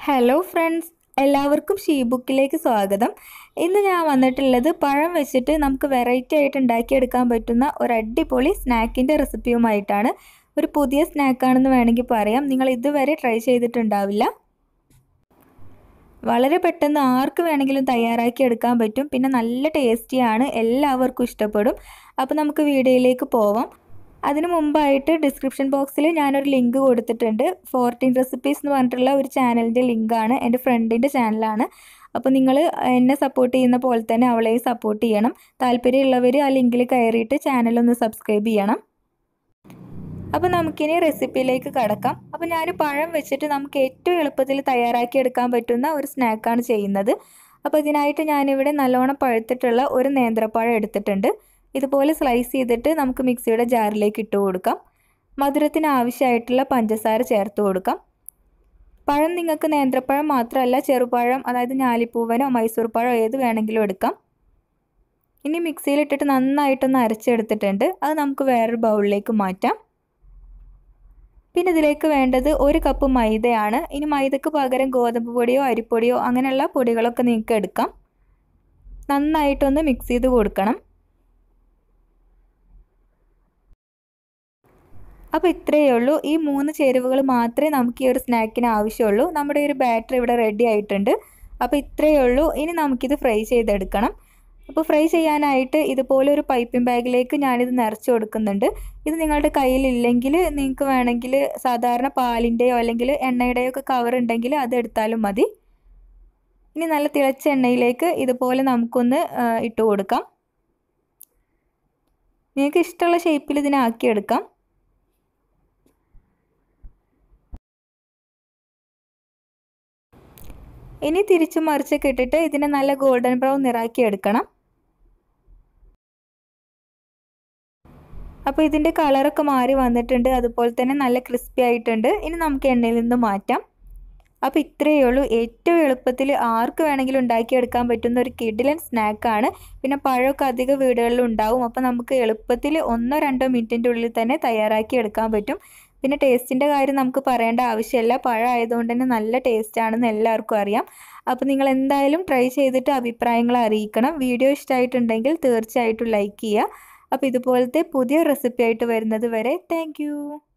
hello friends എല്ലാവർക്കും she ബുക്കിലേക്ക് സ്വാഗതം ഇന്ന് ഞാൻ വന്നിട്ടുള്ളത് പഴം വെച്ചിട്ട് നമുക്ക് വെറൈറ്റി ആയിട്ട് ഉണ്ടാക്കിയെടുക്കാൻ പറ്റുന്ന ഒരു അടിപൊളി സ്നാക്കിൻ്റെ റെസിപ്പിയുമായിട്ടാണ് ഒരു പുതിയ സ്നാക്കാണെന്ന് വേണമെങ്കിൽ പറയാം നിങ്ങൾ ഇതുവരെ ട്രൈ ചെയ്തിട്ടുണ്ടാവില്ല വളരെ പെട്ടെന്ന് ആർക്ക് വേണമെങ്കിലും തയ്യാറാക്കി എടുക്കാൻ പറ്റും പിന്നെ നല്ല ടേസ്റ്റിയാണ് എല്ലാവർക്കും ഇഷ്ടപ്പെടും അപ്പോൾ നമുക്ക് വീഡിയോയിലേക്ക് പോവാം അതിനു മുമ്പായിട്ട് ഡിസ്ക്രിപ്ഷൻ ബോക്സിൽ ഞാനൊരു ലിങ്ക് കൊടുത്തിട്ടുണ്ട് ഫോർട്ടീൻ റെസിപ്പീസ് എന്ന് പറഞ്ഞിട്ടുള്ള ഒരു ചാനലിൻ്റെ ലിങ്കാണ് എൻ്റെ ഫ്രണ്ടിൻ്റെ ചാനലാണ് അപ്പോൾ നിങ്ങൾ എന്നെ സപ്പോർട്ട് ചെയ്യുന്ന പോലെ തന്നെ അവളെയും സപ്പോർട്ട് ചെയ്യണം താല്പര്യമുള്ളവർ ആ ലിങ്കിൽ കയറിയിട്ട് ചാനലൊന്ന് സബ്സ്ക്രൈബ് ചെയ്യണം അപ്പോൾ നമുക്കിനി റെസിപ്പിയിലേക്ക് കടക്കാം അപ്പോൾ ഞാൻ പഴം വെച്ചിട്ട് നമുക്ക് ഏറ്റവും എളുപ്പത്തിൽ തയ്യാറാക്കി എടുക്കാൻ പറ്റുന്ന ഒരു സ്നാക്കാണ് ചെയ്യുന്നത് അപ്പോൾ ഇതിനായിട്ട് ഞാനിവിടെ നല്ലോണം പഴുത്തിട്ടുള്ള ഒരു നേന്ത്രപ്പഴം എടുത്തിട്ടുണ്ട് ഇതുപോലെ സ്ലൈസ് ചെയ്തിട്ട് നമുക്ക് മിക്സിയുടെ ജാറിലേക്ക് ഇട്ട് കൊടുക്കാം മധുരത്തിന് ആവശ്യമായിട്ടുള്ള പഞ്ചസാര ചേർത്ത് കൊടുക്കാം പഴം നിങ്ങൾക്ക് നേന്ത്രപ്പഴം മാത്രമല്ല ചെറുപഴം അതായത് ഞാലിപ്പൂവനോ മൈസൂർ പഴമോ ഏത് വേണമെങ്കിലും എടുക്കാം ഇനി മിക്സിയിലിട്ടിട്ട് നന്നായിട്ടൊന്ന് അരച്ചെടുത്തിട്ടുണ്ട് അത് നമുക്ക് വേറൊരു ബൗളിലേക്ക് മാറ്റാം പിന്നെ ഇതിലേക്ക് വേണ്ടത് ഒരു കപ്പ് മൈദയാണ് ഇനി മൈദക്ക് പകരം ഗോതമ്പ് പൊടിയോ അരിപ്പൊടിയോ അങ്ങനെയുള്ള പൊടികളൊക്കെ നിങ്ങൾക്ക് എടുക്കാം നന്നായിട്ടൊന്ന് മിക്സ് ചെയ്ത് കൊടുക്കണം അപ്പോൾ ഇത്രയേ ഉള്ളൂ ഈ മൂന്ന് ചേരുവകൾ മാത്രമേ നമുക്ക് ഈ ഒരു സ്നാക്കിന് ആവശ്യമുള്ളൂ നമ്മുടെ ഒരു ബാറ്റർ ഇവിടെ റെഡി ആയിട്ടുണ്ട് അപ്പോൾ ഇത്രയേ ഉള്ളൂ ഇനി നമുക്കിത് ഫ്രൈ ചെയ്തെടുക്കണം അപ്പോൾ ഫ്രൈ ചെയ്യാനായിട്ട് ഇതുപോലെ ഒരു പൈപ്പിംഗ് ബാഗിലേക്ക് ഞാനിത് നിറച്ച് കൊടുക്കുന്നുണ്ട് ഇത് നിങ്ങളുടെ കയ്യിലില്ലെങ്കിൽ നിങ്ങൾക്ക് വേണമെങ്കിൽ സാധാരണ പാലിൻ്റെയോ അല്ലെങ്കിൽ എണ്ണയുടെയോ ഒക്കെ കവർ ഉണ്ടെങ്കിൽ അത് എടുത്താലും മതി ഇനി നല്ല തിളച്ച എണ്ണയിലേക്ക് ഇതുപോലെ നമുക്കൊന്ന് ഇട്ട് കൊടുക്കാം നിങ്ങൾക്ക് ഇഷ്ടമുള്ള ഷേപ്പിൽ ഇതിനാക്കിയെടുക്കാം ഇനി തിരിച്ചു മറിച്ചൊക്കെ ഇട്ടിട്ട് ഇതിനെ നല്ല ഗോൾഡൻ ബ്രൗൺ നിറാക്കി എടുക്കണം അപ്പോൾ ഇതിൻ്റെ കളറൊക്കെ മാറി വന്നിട്ടുണ്ട് അതുപോലെ തന്നെ നല്ല ക്രിസ്പി ആയിട്ടുണ്ട് ഇനി നമുക്ക് എണ്ണയിൽ നിന്ന് മാറ്റാം അപ്പോൾ ഇത്രയേ ഉള്ളൂ ഏറ്റവും എളുപ്പത്തിൽ ആർക്ക് വേണമെങ്കിലും ഉണ്ടാക്കിയെടുക്കാൻ പറ്റുന്ന ഒരു കിഡിലൻ സ്നാക്കാണ് പിന്നെ പഴമൊക്കെ അധിക വീടുകളിൽ ഉണ്ടാവും അപ്പോൾ നമുക്ക് എളുപ്പത്തിൽ ഒന്നോ രണ്ടോ മിനിറ്റിൻ്റെ ഉള്ളിൽ തന്നെ തയ്യാറാക്കി എടുക്കാൻ പറ്റും പിന്നെ ടേസ്റ്റിൻ്റെ കാര്യം നമുക്ക് പറയേണ്ട ആവശ്യമില്ല പഴം ആയതുകൊണ്ട് തന്നെ നല്ല ടേസ്റ്റാണെന്ന് എല്ലാവർക്കും അറിയാം അപ്പോൾ നിങ്ങൾ എന്തായാലും ട്രൈ ചെയ്തിട്ട് അഭിപ്രായങ്ങൾ അറിയിക്കണം വീഡിയോ ഇഷ്ടമായിട്ടുണ്ടെങ്കിൽ തീർച്ചയായിട്ടും ലൈക്ക് ചെയ്യുക അപ്പോൾ ഇതുപോലത്തെ പുതിയ റെസിപ്പി ആയിട്ട് വരുന്നത് വരെ താങ്ക്